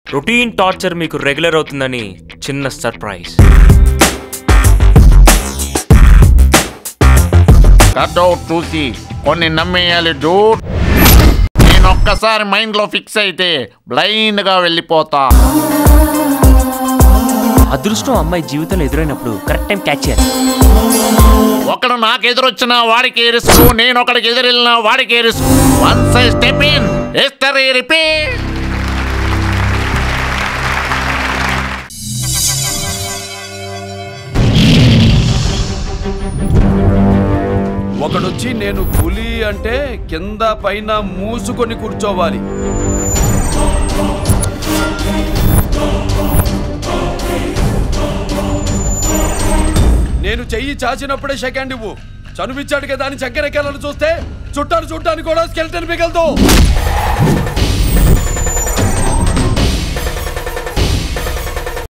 routine torture మీకు regular అవుతుందని చిన్న సర్ప్రైజ్ కట్అవుట్ చూసి కొన్ని నమ్మేయాలి డూడ్ నేను ఒక్కసారి మైండ్ లో ఫిక్స్ అయితే బ్లైండ్ గా వెళ్ళిపోతా అదృష్టం అమ్మాయి జీవితంలో ఎదురైనప్పుడు కరెక్ట్ టైం క్యాచ్ చేయాలి ఒకడు నాకు ఎదురొచ్చినా వాడికి రిస్క్ నేను ఒకడికి ఎదురెళ్ళినా వాడికి risk once I step in history repeat ఒకడొచ్చి నేను పులి అంటే కింద పైన మూసుకొని కూర్చోవాలి నేను చెయ్యి చాచినప్పుడే సెకండ్ ఇవ్వు చనువిచ్చాడు కదా అని చక్కెరెక్కాలని చూస్తే చుట్టాను చుట్టాను కూడా స్కెల్టన్ మిగలదు